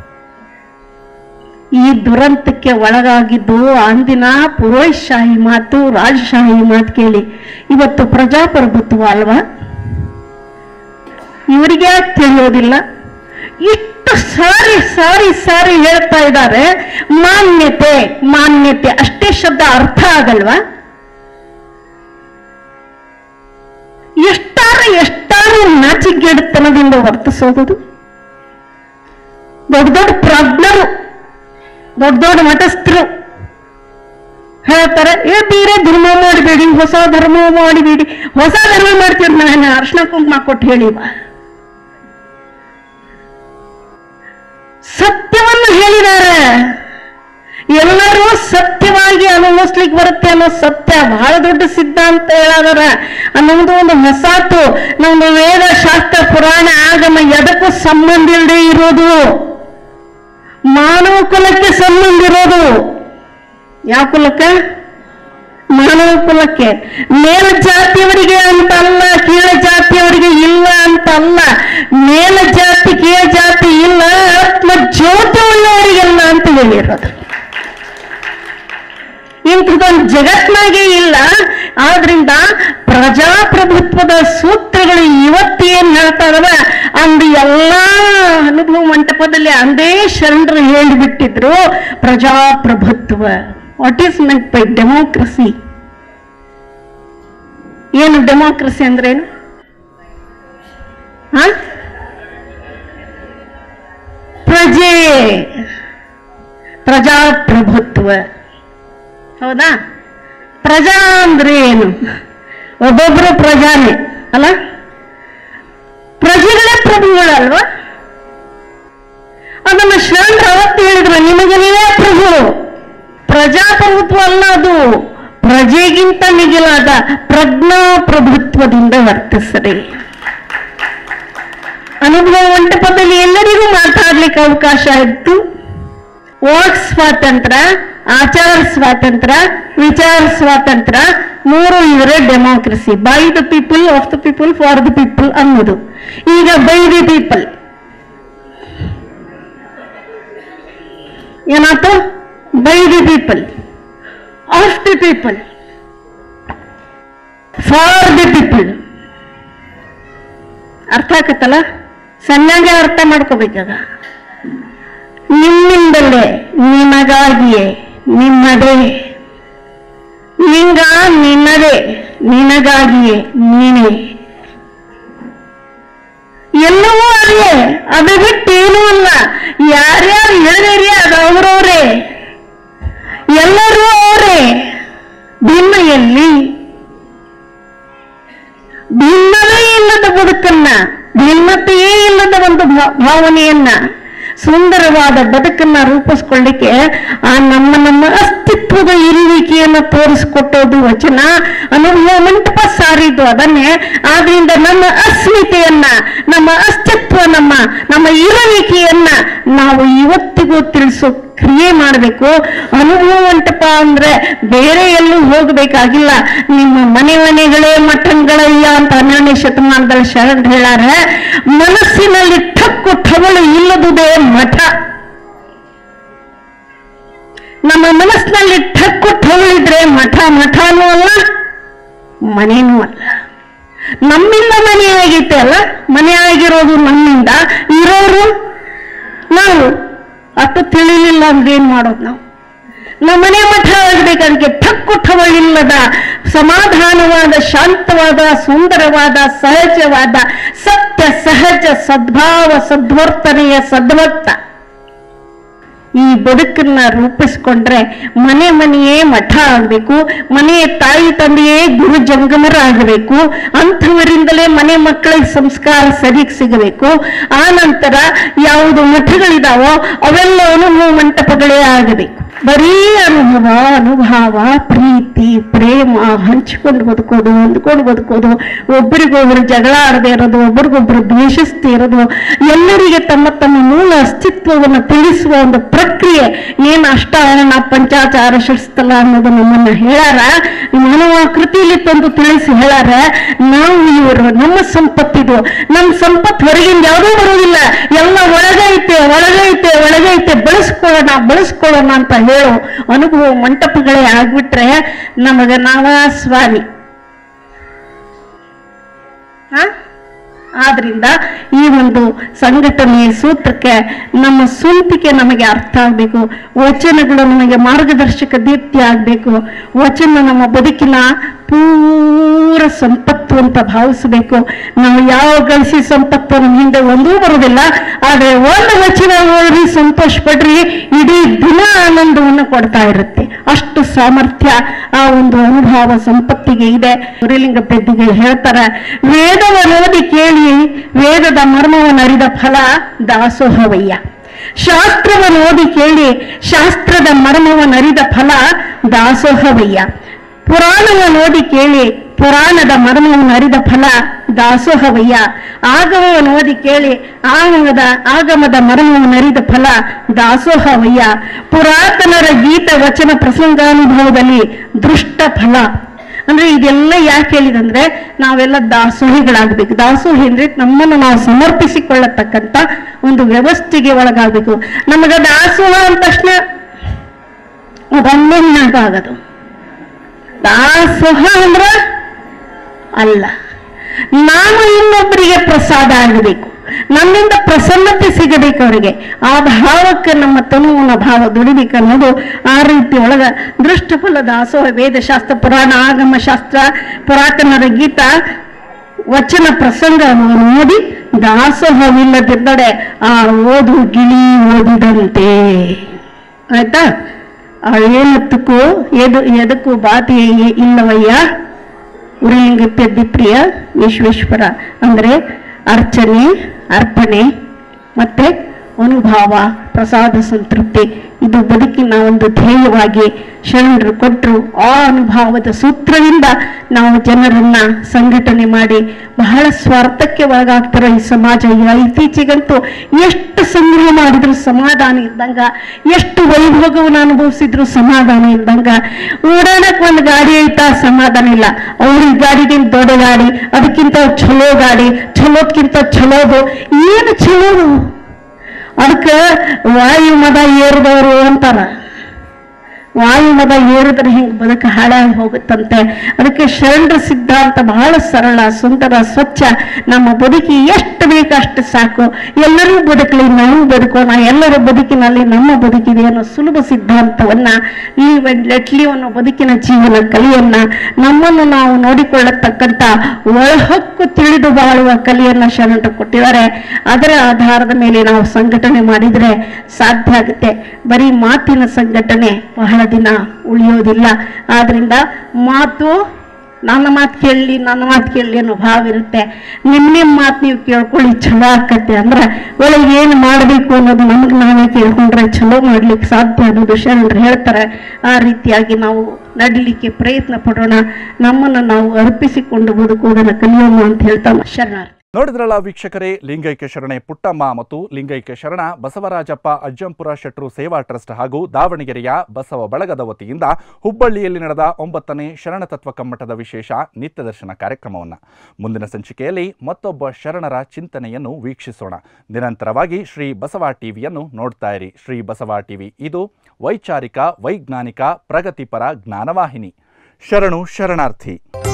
ಈ ದುರಂತಕ್ಕೆ ಒಳಗಾಗಿದ್ದು ಅಂದಿನ ಪುರೋಹಿತಶಾಹಿ ಮಾತು ರಾಜಶಾಹಿ ಮಾತು ಕೇಳಿ ಇವತ್ತು ಪ್ರಜಾಪ್ರಭುತ್ವ ಅಲ್ವಾ ಇವರಿಗೆ ಯಾಕೆ ತಿಳಿಯೋದಿಲ್ಲ ಇಷ್ಟು ಸಾರಿ ಸಾರಿ ಸಾರಿ ಹೇಳ್ತಾ ಇದ್ದಾರೆ ಮಾನ್ಯತೆ ಮಾನ್ಯತೆ ಅಷ್ಟೇ ಶಬ್ದ ಅರ್ಥ ಆಗಲ್ವಾ ಎಷ್ಟಾರು ಎಷ್ಟಾರು ನಾಚಿಗೆಡುತನದಿಂದ ವರ್ತಿಸೋದು ದೊಡ್ಡ ದೊಡ್ಡ ಪ್ರಜ್ಞರು ದೊಡ್ಡ ದೊಡ್ಡ ಮಠಸ್ಥರು ಹೇಳ್ತಾರೆ ಏ ಬೇರೆ ಧರ್ಮ ಮಾಡಬೇಡಿ ಹೊಸ ಧರ್ಮ ಮಾಡಬೇಡಿ ಹೊಸ ಧರ್ಮ ಮಾಡ್ತೀರಿ ನಾನು ಅರ್ಶನ ಕುಂಕುಮ ಕೊಟ್ಟು ಹೇಳಿವ ಸತ್ಯವನ್ನು ಹೇಳಿದ್ದಾರೆ ಎಲ್ಲರೂ ಸತ್ಯವಾಗಿ ಅನುಭವಿಸ್ಲಿಕ್ಕೆ ಬರುತ್ತೆ ಅನ್ನೋ ಸತ್ಯ ಬಹಳ ದೊಡ್ಡ ಸಿದ್ಧಾಂತ ಹೇಳಾರ ಅನ್ನೋದು ಒಂದು ಹೊಸಾತು ನಮ್ದು ವೇದ ಶಾಸ್ತ್ರ ಪುರಾಣ ಆಗಮ ಎದಕ್ಕೂ ಸಂಬಂಧ ಇಲ್ಲದೆ ಇರೋದು ಮಾನವ ಕುಲಕ್ಕೆ ಸಂಬಂಧ ಇರೋದು ಯಾವ ಕುಲಕ್ಕೆ ಮಾನವ ಕುಲಕ್ಕೆ ಮೇಲ ಜಾತಿಯವರಿಗೆ ಅಂತ ಅಲ್ಲ ಕೀಳ ಜಾತಿಯವರಿಗೆ ಇಲ್ಲ ಅಂತ ಅಲ್ಲ ಮೇಲ ಜಾತಿ ಕೀಳ ಜಾತಿ ಇಲ್ಲ ಆತ್ಮ ಜ್ಯೋತಿ ಉಳ್ಳವರಿಗೆಲ್ಲ ಅಂತ ಹೇಳಿರೋದು ಇಂಥದೊಂದು ಜಗತ್ನಾಗೆ ಇಲ್ಲ ಆದ್ರಿಂದ ಪ್ರಜಾಪ್ರಭುತ್ವದ ಸೂತ್ರಗಳು ಇವತ್ತು ಏನ್ ಹೇಳ್ತಾ ಇದಾವ ಅಂದು ಎಲ್ಲಾ ಅನುಭವ ಮಂಟಪದಲ್ಲಿ ಅಂದೇ ಶರಣರು ಹೇಳಿಬಿಟ್ಟಿದ್ರು ಪ್ರಜಾಪ್ರಭುತ್ವ what is meant by democracy ಏನು ಡೆಮೋಕ್ರಸಿ ಅಂದ್ರೇನು ಹ? ಪ್ರಜೆ ಪ್ರಜಾಪ್ರಭುತ್ವ ಹೌದಾ ಪ್ರಜಾ ಅಂದ್ರೆ ಏನು ಒಬ್ಬೊಬ್ರು ಪ್ರಜಾನೆ ಅಲ್ಲ ಪ್ರಜೆಗಳೇ ಪ್ರಭುಗಳಲ್ವಾ ಅದನ್ನ ಶರಣರು ಅವತ್ತು ಹೇಳಿದ್ರು ನಿಮಗೆ ನೀವೇ ಪ್ರಭು ಪ್ರಜಾಪ್ರಭುತ್ವ ಅಲ್ಲ ಅದು ಪ್ರಜೆಗಿಂತ ಮಿಗಿಲಾದ ಪ್ರಜ್ಞಾಪ್ರಭುತ್ವದಿಂದ ವರ್ತಿಸದೆ ಅನುಭವ ಮಂಟಪದಲ್ಲಿ ಎಲ್ಲರಿಗೂ ಮಾತಾಡ್ಲಿಕ್ಕೆ ಅವಕಾಶ ಇತ್ತು ವಾಕ್ ಸ್ವಾತಂತ್ರ್ಯ ಆಚಾರ ಸ್ವಾತಂತ್ರ್ಯ ವಿಚಾರ ಸ್ವಾತಂತ್ರ್ಯ ಮೂರು ಇವರೇ democracy by the people of the people for the people ಅನ್ನೋದು ಈಗ ಬೈ ದಿ ಪೀಪಲ್ ಏನಾಯ್ತು by the people of the people for the people ಅರ್ಥ ಆಕತ್ತಲ್ಲ ಸಣ್ಣಗೆ ಅರ್ಥ ಮಾಡ್ಕೋಬೇಕಾಗ ನಿಮ್ಮಿಂದಲೇ ನಿಮಗಾಗಿಯೇ ನಿಮ್ಮದೇ ನಿಂಗ ನಿನ್ನದೇ ನಿನಗಾಗಿಯೇ ನೀನೇ ಎಲ್ಲವೂ ಅದೇ ಅದು ಬಿಟ್ಟು ಏನೂ ಅಲ್ಲ ಯಾರ್ಯಾರು ಹೇಳಿರಿ ಅದು ಅವರವರೇ ಎಲ್ಲರೂ ಅವರೇ ಭಿನ್ನ ಎಲ್ಲಿ ಭಿನ್ನವೇ ಇಲ್ಲದ ಬದುಕನ್ನ ಭಿನ್ನತೆಯೇ ಇಲ್ಲದ ಒಂದು ಭಾ- ಭಾವನೆಯನ್ನ ಸುಂದರವಾದ ಬದುಕನ್ನ ರೂಪಿಸ್ಕೊಳ್ಳಿಕ್ಕೆ ಆ ನಮ್ಮ ನಮ್ಮ ಅಸ್ತಿತ್ವದ ಇರುವಿಕೆಯನ್ನು ತೋರಿಸಿಕೊಟ್ಟೋದು ವಚನ ಅನುಭವ ಮಂಟಪ ಸಾರಿದ್ದು ಅದನ್ನೇ ಆದ್ರಿಂದ ನಮ್ಮ ಅಸ್ಮಿತೆಯನ್ನ ನಮ್ಮ ಅಸ್ತಿತ್ವ ನಮ್ಮ ನಮ್ಮ ಇರುವಿಕೆಯನ್ನ ನಾವು ಇವತ್ತಿಗೂ ತಿಳಿಸೋ ಕ್ರಿಯೆ ಮಾಡಬೇಕು ಅನುಭವ ಮಂಟಪ ಅಂದ್ರೆ ಬೇರೆ ಎಲ್ಲೂ ಹೋಗಬೇಕಾಗಿಲ್ಲ ನಿಮ್ಮ ಮನೆ ಮನೆಗಳೇ ಮಠಗಳಯ್ಯ ಅಂತ ಹನ್ನೆರಡನೇ ಶತಮಾನದಲ್ಲಿ ಶರಣರು ಹೇಳಾರ ಮನಸ್ಸಿನಲ್ಲಿ ಠಕ್ಕು ಠವಳು ಇಲ್ಲದುದೇ ಮಠ ನಮ್ಮ ಮನಸ್ಸಿನಲ್ಲಿ ಠಕ್ಕು ಠವಳಿದ್ರೆ ಮಠ ಮಠನೂ ಅಲ್ಲ ಮನೇನೂ ಅಲ್ಲ ನಮ್ಮಿಂದ ಮನೆ ಆಗೈತೆ ಅಲ್ಲ ಮನೆ ಆಗಿರೋದು ನಮ್ಮಿಂದ ಇರೋರು ನಾವು ಅಷ್ಟು ತಿಳಿಲಿಲ್ಲ ಅಂದ್ರೆ ಏನ್ ಮಾಡೋದು ನಾವು ನಮ್ಮ ಮನೆ ಮಠ ಆಗಬೇಕು ಅದಕ್ಕೆ ಠಕ್ಕು ಠವಳಿಲ್ಲದ ಸಮಾಧಾನವಾದ ಶಾಂತವಾದ ಸುಂದರವಾದ ಸಹಜವಾದ ಸತ್ಯ ಸಹಜ ಸದ್ಭಾವ ಸದ್ವರ್ತನೆಯ ಸದ್ವತ್ತ ಈ ಬದುಕನ್ನ ರೂಪಿಸ್ಕೊಂಡ್ರೆ ಮನೆ ಮನೆಯೇ ಮಠ ಆಗಬೇಕು ಮನೆಯ ತಾಯಿ ತಂದೆಯೇ ಗುರು ಜಂಗಮರಾಗಬೇಕು ಅಂಥವರಿಂದಲೇ ಮನೆ ಮಕ್ಕಳಿಗೆ ಸಂಸ್ಕಾರ ಸರಿಗ್ ಸಿಗಬೇಕು ಆ ನಂತರ ಯಾವುದು ಮಠಗಳಿದಾವೋ ಅವೆಲ್ಲವೂ ಮಂಟಪಗಳೇ ಆಗಬೇಕು ಬರೀ ಅನುಭವ ಅನುಭವ ಪ್ರೀತಿ ಪ್ರೇಮ ಹಂಚಿಕೊಂಡು ಬದುಕೋದು ಹೊಂದ್ಕೊಂಡು ಬದುಕೋದು ಒಬ್ಬರಿಗೊಬ್ರು ಜಗಳ ಆಡದೆ ಇರೋದು ಒಬ್ರಿಗೊಬ್ರು ದ್ವೇಷಿಸ್ದೇ ಇರೋದು ಎಲ್ಲರಿಗೆ ತಮ್ಮ ತಮ್ಮ ಮೂಲ ಅಸ್ತಿತ್ವವನ್ನು ತಿಳಿಸುವ ಒಂದು ಪ್ರಕ್ರಿಯೆ ಏನು ಅಷ್ಟಾರಣ ಪಂಚಾಚಾರ ಷಟ್ಸ್ಥಲ ಅನ್ನೋದು ನಮ್ಮನ್ನ ಹೇಳಾರ ಮಾನವ ಕೃತಿಯಲ್ಲಿ ತಂದು ತಿಳಿಸಿ ಹೇಳಾರ ನಾವು ಇವರು ನಮ್ಮ ಸಂಪತ್ತಿದು ನಮ್ಮ ಸಂಪತ್ತು ಹೊರಗಿಂದ ಯಾವುದೂ ಬರುವುದಿಲ್ಲ ಎಲ್ಲ ಒಳಗೈತೆ ಒಳಗೈತೆ ಒಳಗೈತೆ ಬಳಸ್ಕೊಳ್ಳೋಣ ಬಳಸ್ಕೊಳ್ಳೋಣ ಅಂತ ಹೇಳು ಅನುಭವ ಮಂಟಪಗಳೇ ಆಗ್ಬಿಟ್ರೆ ನಮಗ ನಾವ ಸ್ವಾಮಿ ಹ? ಆದ್ರಿಂದ ಈ ಒಂದು ಸಂಘಟನೆಯ ಸೂತ್ರಕ್ಕೆ ನಮ್ಮ ಸ್ವಂತಿಕೆ ನಮಗೆ ಅರ್ಥ ಆಗಬೇಕು ವಚನಗಳು ನಮಗೆ ಮಾರ್ಗದರ್ಶಕ ದೀಪ್ತಿ ಆಗಬೇಕು ವಚನ ನಮ್ಮ ಬದುಕಿನ ಪೂರ ಸಂಪತ್ತು ಅಂತ ಭಾವಿಸಬೇಕು ನಾವು ಯಾವ ಗಳಿಸಿ ಸಂಪತ್ತು ನಮ್ಮ ಹಿಂದೆ ಒಂದೂ ಬರುವುದಿಲ್ಲ ಆದರೆ ಒಂದು ವಚನ ಓದಿ ಸಂತೋಷ ಪಡ್ರಿ ಇಡೀ ದಿನ ಆನಂದವನ್ನು ಕೊಡ್ತಾ ಇರುತ್ತೆ ಅಷ್ಟು ಸಾಮರ್ಥ್ಯ ಆ ಒಂದು ಅನುಭವ ಸಂಪತ್ತಿಗೆ ಇದೆ ಗುರುಲಿಂಗ ಪೆದ್ದಿಗೆ ಹೇಳ್ತಾರೆ ವೇದವನ್ನು ಓದಿ ಕೇಳಿ ವೇದದ ಮರ್ಮವನ್ನು ಅರಿದ ಫಲ ದಾಸೋಹವಯ್ಯ ಶಾಸ್ತ್ರವನ್ನು ಓದಿ ಕೇಳಿ ಶಾಸ್ತ್ರದ ಮರ್ಮವನ್ನು ಅರಿದ ಫಲ ದಾಸೋಹವಯ್ಯ ಪುರಾಣವನ್ನು ಓದಿ ಕೇಳಿ ಪುರಾಣದ ಮರ್ಮವನ್ನು ಅರಿದ ಫಲ ದಾಸೋಹವಯ್ಯ ಆಗಮವನ್ನು ಓದಿ ಕೇಳಿ ಆಗಮದ ಆಗಮದ ಮರ್ಮವನ್ನು ಅರಿದ ಫಲ ದಾಸೋಹವಯ್ಯ ಪುರಾತನರ ಗೀತ ವಚನ ಪ್ರಸಂಗಾನುಭವದಲ್ಲಿ ದೃಷ್ಟ ಫಲ ಅಂದ್ರೆ ಇದೆಲ್ಲ ಯಾಕೆ ಹೇಳಿದಂದ್ರೆ ನಾವೆಲ್ಲ ದಾಸೋಹಿಗಳಾಗಬೇಕು ದಾಸೋಹಿ ಅಂದ್ರೆ ನಮ್ಮನ್ನು ನಾವು ಸಮರ್ಪಿಸಿಕೊಳ್ಳತಕ್ಕಂತ ಒಂದು ವ್ಯವಸ್ಥೆಗೆ ಒಳಗಾಗಬೇಕು ನಮಗ ದಾಸೋಹ ಅಂದ ತಕ್ಷಣ ಅದೊಂದೇನಾಗದು ದಾಸೋಹ ಅಂದ್ರ ಅಲ್ಲ ನಾನು ಇನ್ನೊಬ್ಬರಿಗೆ ಪ್ರಸಾದ ಆಗಬೇಕು ನನ್ನಿಂದ ಪ್ರಸನ್ನತೆ ಸಿಗಬೇಕು ಅವರಿಗೆ ಆ ಭಾವಕ್ಕೆ ನಮ್ಮ ತನುವಿನ ಭಾವ ದುಡಿಬೇಕು ಅನ್ನೋದು ಆ ರೀತಿ ಒಳಗ ದೃಷ್ಟಫಲ ದಾಸೋಹ ವೇದಶಾಸ್ತ್ರ ಪುರಾಣ ಆಗಮ ಶಾಸ್ತ್ರ ಪುರಾತನರ ಗೀತ ವಚನ ಪ್ರಸಂಗ ಓದಿ ದಾಸೋಹವಿಲ್ಲದಿದ್ದಡೆ ಆ ಓದು ಗಿಳಿ ಓದಿದಂತೆ ಆಯ್ತಾ ಆ ಏನತ್ತಕ್ಕೂ ಎದು ಎದಕ್ಕೂ ಬಾತಿ ಇಲ್ಲವಯ್ಯ ಉರಿಲಿಂಗ ಪ್ರಿಯ ವಿಶ್ವೇಶ್ವರ ಅಂದ್ರೆ ಅರ್ಚನೆ ಅರ್ಪಣೆ ಮತ್ತೆ ಅನುಭವ ಪ್ರಸಾದ ಸಂತೃಪ್ತಿ ಇದು ಬದುಕಿನ ಒಂದು ಧ್ಯೇಯವಾಗಿ ಶರಣರು ಕೊಟ್ಟರು ಆ ಅನುಭವದ ಸೂತ್ರದಿಂದ ನಾವು ಜನರನ್ನ ಸಂಘಟನೆ ಮಾಡಿ ಬಹಳ ಸ್ವಾರ್ಥಕ್ಕೆ ಒಳಗಾಗ್ತಾರೋ ಈ ಸಮಾಜ ಈಗ ಇತ್ತೀಚೆಗಂತೂ ಎಷ್ಟು ಸಂಗ್ರಹ ಮಾಡಿದ್ರು ಸಮಾಧಾನ ಇದ್ದಂಗ ಎಷ್ಟು ವೈಭೋಗವನ್ನು ಅನುಭವಿಸಿದ್ರು ಸಮಾಧಾನ ಇದ್ದಂಗ ಓಡಾಡಕ್ ಒಂದು ಗಾಡಿ ಐತಾ ಸಮಾಧಾನ ಇಲ್ಲ ಅವ್ರಿಗೆ ಗಾಡಿಗಿಂತ ದೊಡ್ಡ ಗಾಡಿ ಅದಕ್ಕಿಂತ ಚಲೋ ಗಾಡಿ ಚಲೋದ್ಕಿಂತ ಚಲೋದು ಏನು ಚಲೋದು ಅದಕ್ಕೆ ವಾಯು ಮದ ಏರಿದವರು ಅಂತಾರ ವಾಯು ಮದ ಏರಿದ್ರೆ ಹಿಂಗೆ ಬದುಕು ಹಾಳಾಗಿ ಹೋಗುತ್ತಂತೆ ಅದಕ್ಕೆ ಶರಣರ ಸಿದ್ಧಾಂತ ಬಹಳ ಸರಳ ಸುಂದರ ಸ್ವಚ್ಛ ನಮ್ಮ ಬದುಕಿ ಎಷ್ಟು ಬೇಕು ಅಷ್ಟು ಸಾಕು ಎಲ್ಲರೂ ಬದುಕಲಿ ನಾವು ಬದುಕೋಣ ಎಲ್ಲರ ಬದುಕಿನಲ್ಲಿ ನಮ್ಮ ಬದುಕಿದೆ ಅನ್ನೋ ಸುಲಭ ಸಿದ್ಧಾಂತವನ್ನ ಈ ಲೆಟ್ಲಿ ಅನ್ನೋ ಬದುಕಿನ ಜೀವನ ಕಲಿಯನ್ನ ನಮ್ಮನ್ನು ನಾವು ನೋಡಿಕೊಳ್ಳತಕ್ಕಂತ ಒಳಹಕ್ಕು ತಿಳಿದು ಬಾಳುವ ಕಲಿಯನ್ನ ಶರಣರು ಕೊಟ್ಟಿದ್ದಾರೆ ಅದರ ಆಧಾರದ ಮೇಲೆ ನಾವು ಸಂಘಟನೆ ಮಾಡಿದ್ರೆ ಸಾಧ್ಯ ಆಗುತ್ತೆ ಬರೀ ಮಾತಿನ ಸಂಘಟನೆ ಬಹಳ ದಿನ ಉಳಿಯೋದಿಲ್ಲ ಆದ್ರಿಂದ ಮಾತು ನನ್ನ ಮಾತು ಕೇಳಲಿ ನನ್ನ ಮಾತು ಕೇಳಲಿ ಅನ್ನೋ ಭಾವ ಇರುತ್ತೆ ನಿಮ್ಮ ನಿಮ್ಮ ಮಾತು ನೀವು ಕೇಳ್ಕೊಳ್ಳಿ ಚಲೋ ಆಕತ್ತೆ ಅಂದ್ರೆ ಒಳಗೆ ಏನು ಮಾಡಬೇಕು ಅನ್ನೋದು ನಮಗೆ ನಾವೇ ಕೇಳ್ಕೊಂಡ್ರೆ ಚಲೋ ಮಾಡ್ಲಿಕ್ಕೆ ಸಾಧ್ಯ ಅನ್ನೋದು ಶರಣರು ಹೇಳ್ತಾರೆ ಆ ರೀತಿಯಾಗಿ ನಾವು ನಡಲಿಕ್ಕೆ ಪ್ರಯತ್ನ ಪಡೋಣ ನಮ್ಮನ್ನು ನಾವು ಅರ್ಪಿಸಿಕೊಂಡು ಬದುಕುವುದನ್ನು ಕಲಿಯೋಣ ಅಂತ ಹೇಳ್ತಾ ಶರಣರು ನೋಡಿದ್ರಲ್ಲ ವೀಕ್ಷಕರೇ ಲಿಂಗೈಕ್ಯ ಶರಣೆ ಪುಟ್ಟಮ್ಮ ಮತ್ತು ಲಿಂಗೈಕ್ಯ ಶರಣ ಬಸವರಾಜಪ್ಪ ಅಜ್ಜಂಪುರ ಶೆಟ್ರು ಸೇವಾ ಟ್ರಸ್ಟ್ ಹಾಗೂ ದಾವಣಗೆರೆಯ ಬಸವ ಬಳಗದ ವತಿಯಿಂದ ಹುಬ್ಬಳ್ಳಿಯಲ್ಲಿ ನಡೆದ ಒಂಬತ್ತನೇ ಶರಣ ತತ್ವ ಕಮ್ಮಟದ ವಿಶೇಷ ನಿತ್ಯ ದರ್ಶನ ಕಾರ್ಯಕ್ರಮವನ್ನು ಮುಂದಿನ ಸಂಚಿಕೆಯಲ್ಲಿ ಮತ್ತೊಬ್ಬ ಶರಣರ ಚಿಂತನೆಯನ್ನು ವೀಕ್ಷಿಸೋಣ ನಿರಂತರವಾಗಿ ಶ್ರೀ ಬಸವ ಟಿವಿಯನ್ನು ನೋಡ್ತಾ ಇರಿ ಶ್ರೀ ಬಸವ ಟಿವಿ ಇದು ವೈಚಾರಿಕ ವೈಜ್ಞಾನಿಕ ಪ್ರಗತಿಪರ ಜ್ಞಾನವಾಹಿನಿ ಶರಣು ಶರಣಾರ್ಥಿ